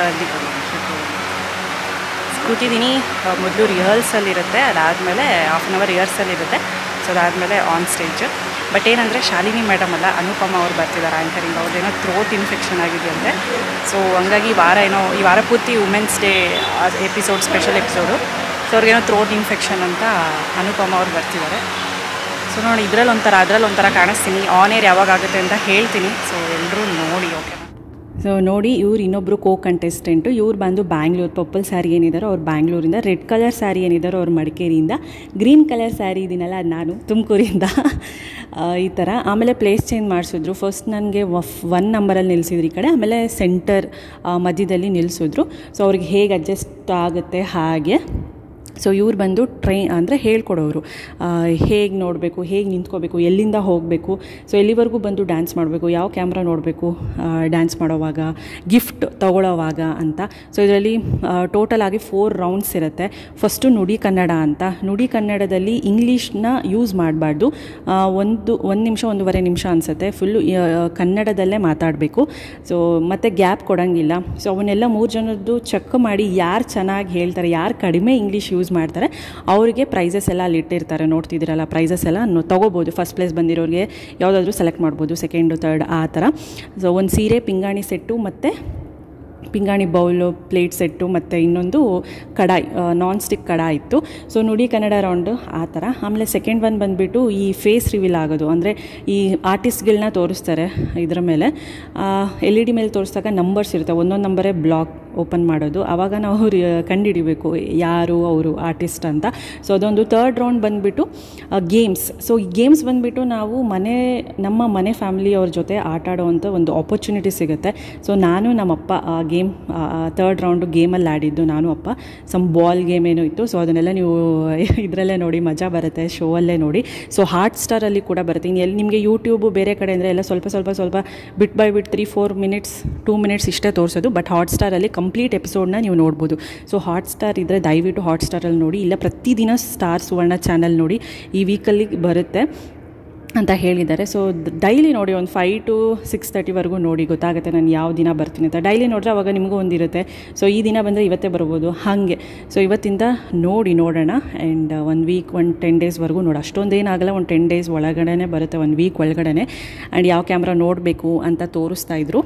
ಕೂತಿದ್ದೀನಿ ಮೊದಲು ರಿಹರ್ಸಲ್ ಇರುತ್ತೆ ಅದಾದಮೇಲೆ ಹಾಫ್ ಆನ್ ಅವರ್ ರಿಹರ್ಸಲ್ ಇರುತ್ತೆ ಸೊ ಅದಾದಮೇಲೆ ಆನ್ ಸ್ಟೇಜ್ ಬಟ್ ಏನಂದರೆ ಶಾಲಿನಿ ಮೇಡಮ್ ಅಲ್ಲ ಅನುಪಮ ಅವ್ರು ಬರ್ತಿದ್ದಾರೆ ಆ್ಯಂಕರಿಂಗ್ ಅವ್ರದ್ದೇನೋ ಥ್ರೋಟ್ ಇನ್ಫೆಕ್ಷನ್ ಆಗಿದೆಯಂತೆ ಸೊ ಹಂಗಾಗಿ ಈ ವಾರ ಏನೋ ಈ ವಾರ ಪೂರ್ತಿ women's day episode special episode so ಅವ್ರಿಗೇನೋ ಥ್ರೋಟ್ ಇನ್ಫೆಕ್ಷನ್ ಅಂತ ಅನುಪಮ ಅವ್ರು ಬರ್ತಿದ್ದಾರೆ ಸೊ ನೋಡಿ ಇದರಲ್ಲಿ ಒಂಥರ ಅದರಲ್ಲಿ ಒಂಥರ ಕಾಣಿಸ್ತೀನಿ ಆನ್ ಏರ್ ಯಾವಾಗ ಆಗುತ್ತೆ ಅಂತ ಹೇಳ್ತೀನಿ ಸೊ ಎಲ್ಲರೂ ನೋಡಿ ಓಕೆನಾ ಸೊ ನೋಡಿ ಇವ್ರು ಇನ್ನೊಬ್ಬರು ಕೋ ಕಂಟೆಸ್ಟೆಂಟು ಇವ್ರು ಬಂದು ಬ್ಯಾಂಗ್ಳೂರು ಪರ್ಪಲ್ ಸ್ಯಾರಿ ಏನಿದಾರೋ ಅವ್ರು ಬ್ಯಾಂಗ್ಳೂರಿಂದ ರೆಡ್ ಕಲರ್ ಸ್ಯಾರಿ ಏನಿದಾರೋ ಅವ್ರು ಮಡಿಕೇರಿಯಿಂದ ಗ್ರೀನ್ ಕಲರ್ ಸ್ಯಾರಿ ಇದೀನಲ್ಲ ಅದು ನಾನು ತುಮಕೂರಿಂದ ಆ, ಈ ಥರ ಆಮೇಲೆ ಪ್ಲೇಸ್ ಚೇಂಜ್ ಮಾಡಿಸಿದ್ರು ಫಸ್ಟ್ ನನಗೆ ಒನ್ ನಂಬರಲ್ಲಿ ನಿಲ್ಲಿಸಿದ್ರು ಈ ಕಡೆ ಆಮೇಲೆ ಸೆಂಟರ್ ಮಧ್ಯದಲ್ಲಿ ನಿಲ್ಲಿಸಿದ್ರು ಸೊ ಅವ್ರಿಗೆ ಹೇಗೆ ಅಡ್ಜಸ್ಟ್ ಆಗುತ್ತೆ ಹಾಗೆ ಸೊ ಇವ್ರು ಬಂದು ಟ್ರೈನ್ ಅಂದರೆ ಹೇಳ್ಕೊಡೋರು ಹೇಗೆ ನೋಡಬೇಕು ಹೇಗೆ ನಿಂತ್ಕೋಬೇಕು ಎಲ್ಲಿಂದ ಹೋಗಬೇಕು ಸೊ ಎಲ್ಲಿವರೆಗೂ ಬಂದು ಡ್ಯಾನ್ಸ್ ಮಾಡಬೇಕು ಯಾವ ಕ್ಯಾಮ್ರಾ ನೋಡಬೇಕು ಡ್ಯಾನ್ಸ್ ಮಾಡೋವಾಗ ಗಿಫ್ಟ್ ತಗೊಳ್ಳೋವಾಗ ಅಂತ ಸೊ ಇದರಲ್ಲಿ ಟೋಟಲ್ ಆಗಿ ಫೋರ್ ರೌಂಡ್ಸ್ ಇರುತ್ತೆ ಫಸ್ಟು ನುಡಿ ಕನ್ನಡ ಅಂತ ನುಡಿ ಕನ್ನಡದಲ್ಲಿ ಇಂಗ್ಲೀಷ್ನ ಯೂಸ್ ಮಾಡಬಾರ್ದು ಒಂದು ಒಂದು ನಿಮಿಷ ಒಂದೂವರೆ ನಿಮಿಷ ಅನಿಸುತ್ತೆ ಫುಲ್ಲು ಕನ್ನಡದಲ್ಲೇ ಮಾತಾಡಬೇಕು ಸೊ ಮತ್ತು ಗ್ಯಾಪ್ ಕೊಡೋಂಗಿಲ್ಲ ಸೊ ಅವನ್ನೆಲ್ಲ ಮೂರು ಜನದ್ದು ಚೆಕ್ ಮಾಡಿ ಯಾರು ಚೆನ್ನಾಗಿ ಹೇಳ್ತಾರೆ ಯಾರು ಕಡಿಮೆ ಇಂಗ್ಲೀಷ್ ಯೂಸ್ ಮಾಡ್ತಾರೆ ಅವರಿಗೆ ಪ್ರೈಸಸ್ ಎಲ್ಲ ಅಲ್ಲಿ ಇಟ್ಟಿರ್ತಾರೆ ನೋಡ್ತಿದ್ದೀರಲ್ಲ ಪ್ರೈಸಸ್ ಎಲ್ಲ ನೋ- ತೊಗೋಬೋದು ಫಸ್ಟ್ ಪ್ಲೇಸ್ ಬಂದಿರೋರಿಗೆ ಯಾವುದಾದ್ರೂ ಸೆಲೆಕ್ಟ್ ಮಾಡ್ಬೋದು ಸೆಕೆಂಡು ತರ್ಡ್ ಆ ಥರ ಸೊ ಒಂದು ಸೀರೆ ಪಿಂಗಾಣಿ ಸೆಟ್ಟು ಮತ್ತು ಪಿಂಗಾಣಿ ಬೌಲು ಪ್ಲೇಟ್ ಸೆಟ್ಟು ಮತ್ತು ಇನ್ನೊಂದು ಕಡಾಯಿ ನಾನ್ ಸ್ಟಿಕ್ ಕಡಾಯಿ ಇತ್ತು ಸೊ ನುಡಿ ಕನ್ನಡ ರೌಂಡು ಆ ಥರ ಆಮೇಲೆ ಸೆಕೆಂಡ್ ಒನ್ ಬಂದುಬಿಟ್ಟು ಈ ಫೇಸ್ ರಿವೀಲ್ ಆಗೋದು ಅಂದರೆ ಈ ಆರ್ಟಿಸ್ಟ್ಗಳನ್ನ ತೋರಿಸ್ತಾರೆ ಇದರ ಮೇಲೆ ಎಲ್ ಇ ಡಿ ಮೇಲೆ ತೋರಿಸಿದಾಗ ನಂಬರ್ಸ್ ಇರುತ್ತೆ ಒಂದೊಂದು ನಂಬರೇ ಬ್ಲಾಕ್ ಓಪನ್ ಮಾಡೋದು ಆವಾಗ ನಾವು ರಿ- ಕಂಡುಹಿಡಿಬೇಕು ಯಾರು ಅವರು ಆರ್ಟಿಸ್ಟ್ ಅಂತ ಸೊ ಅದೊಂದು ತರ್ಡ್ ರೌಂಡ್ ಬಂದುಬಿಟ್ಟು ಗೇಮ್ಸ್ ಸೊ ಈ ಗೇಮ್ಸ್ ಬಂದುಬಿಟ್ಟು ನಾವು ಮನೆ ನಮ್ಮ ಮನೆ ಫ್ಯಾಮಿಲಿಯವ್ರ ಜೊತೆ ಆಟ ಆಡೋವಂಥ ಒಂದು ಆಪರ್ಚುನಿಟಿ ಸಿಗುತ್ತೆ ಸೊ ನಾನು ನಮ್ಮಪ್ಪ ಆ ಗೇಮ್ ತರ್ಡ್ ರೌಂಡು ಗೇಮಲ್ಲಿ ಆಡಿದ್ದು ನಾನು ಅಪ್ಪ ಸಮ್ ಬಾಲ್ ಗೇಮ್ ಏನೋ ಇತ್ತು ಸೊ ಅದನ್ನೆಲ್ಲ ನೀವು ಇದರಲ್ಲೇ ನೋಡಿ ಮಜಾ ಬರುತ್ತೆ ಶೋ ಅಲ್ಲೇ ನೋಡಿ ಸೊ ಹಾಟ್ ಸ್ಟಾರಲ್ಲಿ ಕೂಡ ಬರುತ್ತೆ ಇನ್ನು ಎಲ್ಲಿ ನಿಮಗೆ ಯೂಟ್ಯೂಬು ಬೇರೆ ಕಡೆ ಅಂದರೆ ಎಲ್ಲ ಸ್ವಲ್ಪ ಸ್ವಲ್ಪ ಸ್ವಲ್ಪ bit by bit three four minutes two minutes ಇಷ್ಟೇ ತೋರಿಸೋದು ಬಟ್ ಹಾಟ್ಸ್ಟಾರಲ್ಲಿ ಕಂಪ್ಲೀಟ್ ಎಪಿಸೋಡ್ನ ನೀವು ನೋಡ್ಬೋದು ಸೊ ಹಾಟ್ಸ್ಟಾರ್ ಇದ್ದರೆ ದಯವಿಟ್ಟು ಹಾಟ್ಸ್ಟಾರಲ್ಲಿ ನೋಡಿ ಇಲ್ಲ ಪ್ರತಿದಿನ ಸ್ಟಾರ್ ಸುವರ್ಣ ಚಾನಲ್ ನೋಡಿ ಈ ವೀಕಲ್ಲಿ ಬರುತ್ತೆ ಅಂತ ಹೇಳಿದ್ದಾರೆ ಸೊ ಡೈಲಿ ನೋಡಿ ಒಂದು ಫೈವ್ ಟು ಸಿಕ್ಸ್ ತರ್ಟಿವರೆಗೂ ನೋಡಿ ಗೊತ್ತಾಗುತ್ತೆ ನಾನು ಯಾವ ದಿನ ಬರ್ತೀನಿ ಅಂತ ಡೈಲಿ ನೋಡಿದ್ರೆ ಅವಾಗ ನಿಮಗೂ ಒಂದಿರುತ್ತೆ ಸೊ ಈ ದಿನ ಬಂದರೆ ಇವತ್ತೇ ಬರ್ಬೋದು ಹಾಗೆ ಸೊ ಇವತ್ತಿಂದ ನೋಡಿ ನೋಡೋಣ and one week one ten ಡೇಸ್ವರೆಗೂ ನೋಡಿ ಅಷ್ಟೊಂದೇನಾಗಲ್ಲ ಒಂದು ಟೆನ್ ಡೇಸ್ ಒಳಗಡೆ ಬರುತ್ತೆ ಒಂದು ವೀಕ್ ಒಳಗಡೆ ಆ್ಯಂಡ್ ಯಾವ ಕ್ಯಾಮ್ರಾ ನೋಡಬೇಕು ಅಂತ ತೋರಿಸ್ತಾ ಇದ್ರು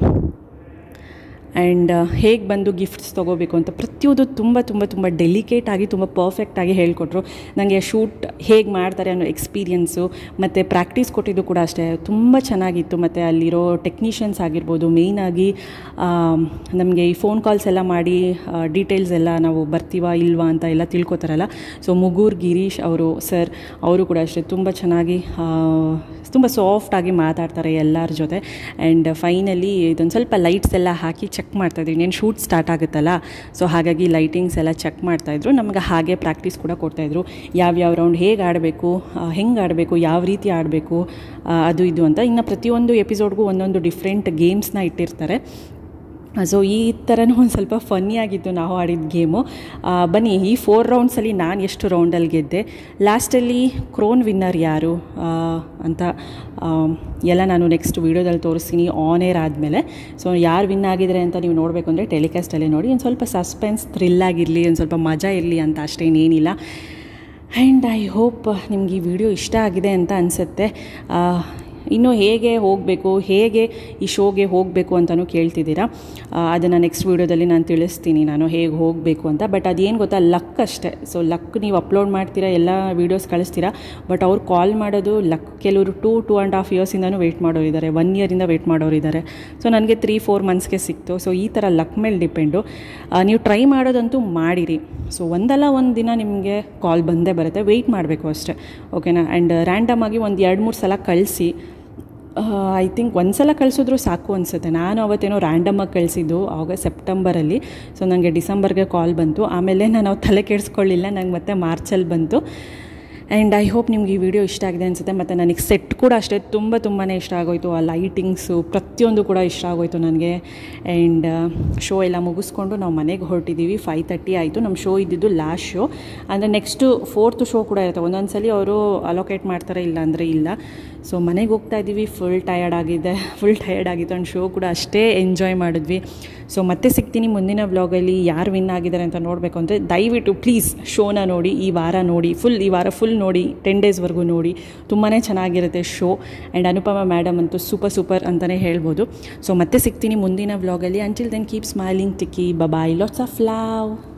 ಆ್ಯಂಡ್ ಹೇಗೆ ಬಂದು ಗಿಫ್ಟ್ಸ್ ತೊಗೋಬೇಕು ಅಂತ ಪ್ರತಿಯೊಂದು ತುಂಬ ತುಂಬ ತುಂಬ ಡೆಲಿಕೇಟಾಗಿ ತುಂಬ ಪರ್ಫೆಕ್ಟಾಗಿ ಹೇಳಿಕೊಟ್ರು ನನಗೆ ಶೂಟ್ ಹೇಗೆ ಮಾಡ್ತಾರೆ ಅನ್ನೋ ಎಕ್ಸ್ಪೀರಿಯನ್ಸು ಮತ್ತು ಪ್ರಾಕ್ಟೀಸ್ ಕೊಟ್ಟಿದ್ದು ಕೂಡ ಅಷ್ಟೇ ತುಂಬ ಚೆನ್ನಾಗಿತ್ತು ಮತ್ತು ಅಲ್ಲಿರೋ ಟೆಕ್ನಿಷಿಯನ್ಸ್ ಆಗಿರ್ಬೋದು ಮೇಯ್ನಾಗಿ ನಮಗೆ ಈ ಫೋನ್ ಕಾಲ್ಸ್ ಎಲ್ಲ ಮಾಡಿ ಡೀಟೇಲ್ಸ್ ಎಲ್ಲ ನಾವು ಬರ್ತೀವಾ ಇಲ್ವಾ ಅಂತ ಎಲ್ಲ ತಿಳ್ಕೊತಾರಲ್ಲ ಸೊ ಮುಗೂರ್ ಗಿರೀಶ್ ಅವರು ಸರ್ ಅವರು ಕೂಡ ಅಷ್ಟೇ ತುಂಬ ಚೆನ್ನಾಗಿ ತುಂಬ ಸಾಫ್ಟಾಗಿ ಮಾತಾಡ್ತಾರೆ ಎಲ್ಲರ ಜೊತೆ ಆ್ಯಂಡ್ ಫೈನಲಿ ಇದೊಂದು ಸ್ವಲ್ಪ ಲೈಟ್ಸ್ ಎಲ್ಲ ಹಾಕಿ ಚೆಕ್ ಮಾಡ್ತಾಯಿದ್ರು ಇನ್ನೇನು ಶೂಟ್ ಸ್ಟಾರ್ಟ್ ಆಗುತ್ತಲ್ಲ ಸೊ ಹಾಗಾಗಿ ಲೈಟಿಂಗ್ಸ್ ಎಲ್ಲ ಚೆಕ್ ಮಾಡ್ತಾಯಿದ್ರು ನಮಗೆ ಹಾಗೆ ಪ್ರಾಕ್ಟೀಸ್ ಕೂಡ ಕೊಡ್ತಾಯಿದ್ರು ಯಾವ್ಯಾವ ರೌಂಡ್ ಹೇಗೆ ಆಡಬೇಕು ಹೆಂಗೆ ಆಡಬೇಕು ಯಾವ ರೀತಿ ಆಡಬೇಕು ಅದು ಇದು ಅಂತ ಇನ್ನು ಪ್ರತಿಯೊಂದು ಎಪಿಸೋಡ್ಗೂ ಒಂದೊಂದು ಡಿಫ್ರೆಂಟ್ ಗೇಮ್ಸ್ನ ಇಟ್ಟಿರ್ತಾರೆ ಸೊ ಈ ಥರನೂ ಒಂದು ಸ್ವಲ್ಪ ಫನ್ನಿಯಾಗಿತ್ತು ನಾವು ಆಡಿದ ಗೇಮು ಬನ್ನಿ ಈ ಫೋರ್ ರೌಂಡ್ಸಲ್ಲಿ ನಾನು ಎಷ್ಟು ರೌಂಡಲ್ಲಿ ಗೆದ್ದೆ ಲಾಸ್ಟಲ್ಲಿ ಕ್ರೋನ್ ವಿನ್ನರ್ ಯಾರು ಆ, ಅಂತ ಆ, ಎಲ್ಲ ನಾನು ನೆಕ್ಸ್ಟ್ ವೀಡಿಯೋದಲ್ಲಿ ತೋರಿಸ್ತೀನಿ ಆನ್ ಏರ್ ಆದಮೇಲೆ ಸೊ ಯಾರು ವಿನ್ ಆಗಿದ್ದಾರೆ ಅಂತ ನೀವು ನೋಡಬೇಕು ಅಂದರೆ ಟೆಲಿಕಾಸ್ಟಲ್ಲೇ ನೋಡಿ ಒಂದು ಸ್ವಲ್ಪ ಸಸ್ಪೆನ್ಸ್ ಥ್ರಿಲ್ ಆಗಿರಲಿ ಒಂದು ಸ್ವಲ್ಪ ಮಜಾ ಇರಲಿ ಅಂತ ಅಷ್ಟೇನೇನಿಲ್ಲ ಆ್ಯಂಡ್ ಐ ಹೋಪ್ ನಿಮ್ಗೆ ಈ ವಿಡಿಯೋ ಇಷ್ಟ ಆಗಿದೆ ಅಂತ ಅನಿಸುತ್ತೆ ಇನ್ನು ಹೇಗೆ ಹೋಗಬೇಕು ಹೇಗೆ ಈ ಶೋಗೆ ಹೋಗಬೇಕು ಅಂತಲೂ ಕೇಳ್ತಿದ್ದೀರಾ ಅದನ್ನು ನೆಕ್ಸ್ಟ್ ವೀಡಿಯೋದಲ್ಲಿ ನಾನು ತಿಳಿಸ್ತೀನಿ ನಾನು ಹೇಗೆ ಹೋಗಬೇಕು ಅಂತ ಬಟ್ ಅದೇನು ಗೊತ್ತಾ ಲಕ್ ಅಷ್ಟೇ ಸೊ ಲಕ್ ನೀವು ಅಪ್ಲೋಡ್ ಮಾಡ್ತೀರಾ ಎಲ್ಲ ವೀಡಿಯೋಸ್ ಕಳಿಸ್ತೀರಾ ಬಟ್ ಅವ್ರು ಕಾಲ್ ಮಾಡೋದು ಲಕ್ ಕೆಲವರು ಟೂ ಟೂ ಆ್ಯಂಡ್ ಹಾಫ್ ಇಯರ್ಸಿಂದನೂ ವೆಯ್ಟ್ ಮಾಡೋರು ಇದ್ದಾರೆ ಒನ್ ಇಯರಿಂದ ವೆಯ್ಟ್ ಮಾಡೋರು ಇದ್ದಾರೆ ಸೊ ನನಗೆ ತ್ರೀ ಫೋರ್ ಮಂತ್ಸ್ಗೆ ಸಿಕ್ತು ಸೊ ಈ ಥರ ಲಕ್ ಮೇಲೆ ಡಿಪೆಂಡು ನೀವು ಟ್ರೈ ಮಾಡೋದಂತೂ ಮಾಡಿರಿ ಸೊ ಒಂದಲ್ಲ ಒಂದು ದಿನ ನಿಮಗೆ ಕಾಲ್ ಬಂದೇ ಬರುತ್ತೆ ವೆಯ್ಟ್ ಮಾಡಬೇಕು ಅಷ್ಟೇ ಓಕೆನಾ ಆ್ಯಂಡ್ ರ್ಯಾಂಡಮ್ ಆಗಿ ಒಂದು ಎರಡು ಮೂರು ಸಲ ಕಳಿಸಿ ಐ ಥಿಂಕ್ ಒಂದು ಸಲ ಕಳಿಸಿದ್ರು ಸಾಕು ಅನಿಸುತ್ತೆ ನಾನು ಅವತ್ತೇನೋ ರ್ಯಾಂಡಮಾಗಿ ಕಳಿಸಿದ್ದು ಆಗಸ್ಟ್ ಸೆಪ್ಟೆಂಬರಲ್ಲಿ ಸೊ ನನಗೆ ಡಿಸೆಂಬರ್ಗೆ ಕಾಲ್ ಬಂತು ಆಮೇಲೆ ನಾನು ಅವು ತಲೆ ಕೆಡಿಸ್ಕೊಳ್ಳಿಲ್ಲ ನಂಗೆ ಮತ್ತೆ ಮಾರ್ಚಲ್ಲಿ ಬಂತು ಆ್ಯಂಡ್ ಐ ಹೋಪ್ ನಿಮ್ಗೆ ಈ ವಿಡಿಯೋ ಇಷ್ಟ ಆಗಿದೆ ಅನಿಸುತ್ತೆ ಮತ್ತು ನನಗೆ ಸೆಟ್ ಕೂಡ ಅಷ್ಟೇ ತುಂಬ ತುಂಬಾ ಇಷ್ಟ ಆಗೋಯ್ತು ಆ ಲೈಟಿಂಗ್ಸು ಪ್ರತಿಯೊಂದು ಕೂಡ ಇಷ್ಟ ಆಗೋಯ್ತು ನನಗೆ ಆ್ಯಂಡ್ ಶೋ ಎಲ್ಲ ಮುಗಿಸ್ಕೊಂಡು ನಾವು ಮನೆಗೆ ಹೊರಟಿದ್ದೀವಿ ಫೈವ್ ತರ್ಟಿ ಆಯಿತು ನಮ್ಮ ಶೋ ಇದ್ದಿದ್ದು ಲಾಸ್ಟ್ ಶೋ ಅಂದರೆ ನೆಕ್ಸ್ಟು ಫೋರ್ತ್ ಶೋ ಕೂಡ ಇರುತ್ತೆ ಒಂದೊಂದು ಸಲ ಅವರು ಅಲೋಕೇಟ್ ಮಾಡ್ತಾರೆ ಇಲ್ಲ ಅಂದರೆ ಇಲ್ಲ ಸೊ ಮನೆಗೆ ಹೋಗ್ತಾ ಇದ್ದೀವಿ ಫುಲ್ ಟಯರ್ಡ್ ಆಗಿದೆ ಫುಲ್ ಟಯರ್ಡ್ ಆಗಿತ್ತು ಆ್ಯಂಡ್ ಶೋ ಕೂಡ ಅಷ್ಟೇ ಎಂಜಾಯ್ ಮಾಡಿದ್ವಿ ಸೊ ಮತ್ತೆ ಸಿಗ್ತೀನಿ ಮುಂದಿನ ವ್ಲಾಗಲ್ಲಿ ಯಾರು ವಿನ್ ಆಗಿದ್ದಾರೆ ಅಂತ ನೋಡಬೇಕು ಅಂದರೆ ದಯವಿಟ್ಟು ಪ್ಲೀಸ್ ಶೋನ ನೋಡಿ ಈ ವಾರ ನೋಡಿ ಫುಲ್ ಈ ವಾರ ಫುಲ್ ನೋಡಿ ಟೆನ್ ಡೇಸ್ವರೆಗೂ ನೋಡಿ ತುಂಬಾ ಚೆನ್ನಾಗಿರುತ್ತೆ ಶೋ ಆ್ಯಂಡ್ ಅನುಪಮ ಮೇಡಮ್ ಅಂತೂ ಸೂಪರ್ ಸೂಪರ್ ಅಂತಲೇ ಹೇಳ್ಬೋದು ಸೊ ಮತ್ತೆ ಸಿಗ್ತೀನಿ ಮುಂದಿನ ವ್ಲಾಗಲ್ಲಿ ಅಂಟಿಲ್ ದೆನ್ ಕೀಪ್ ಸ್ಮೈಲಿಂಗ್ ಟಿಕ್ಕಿ ಬಬಾಯ್ ಲಾಟ್ಸ್ ಆಫ್ ಲಾವ್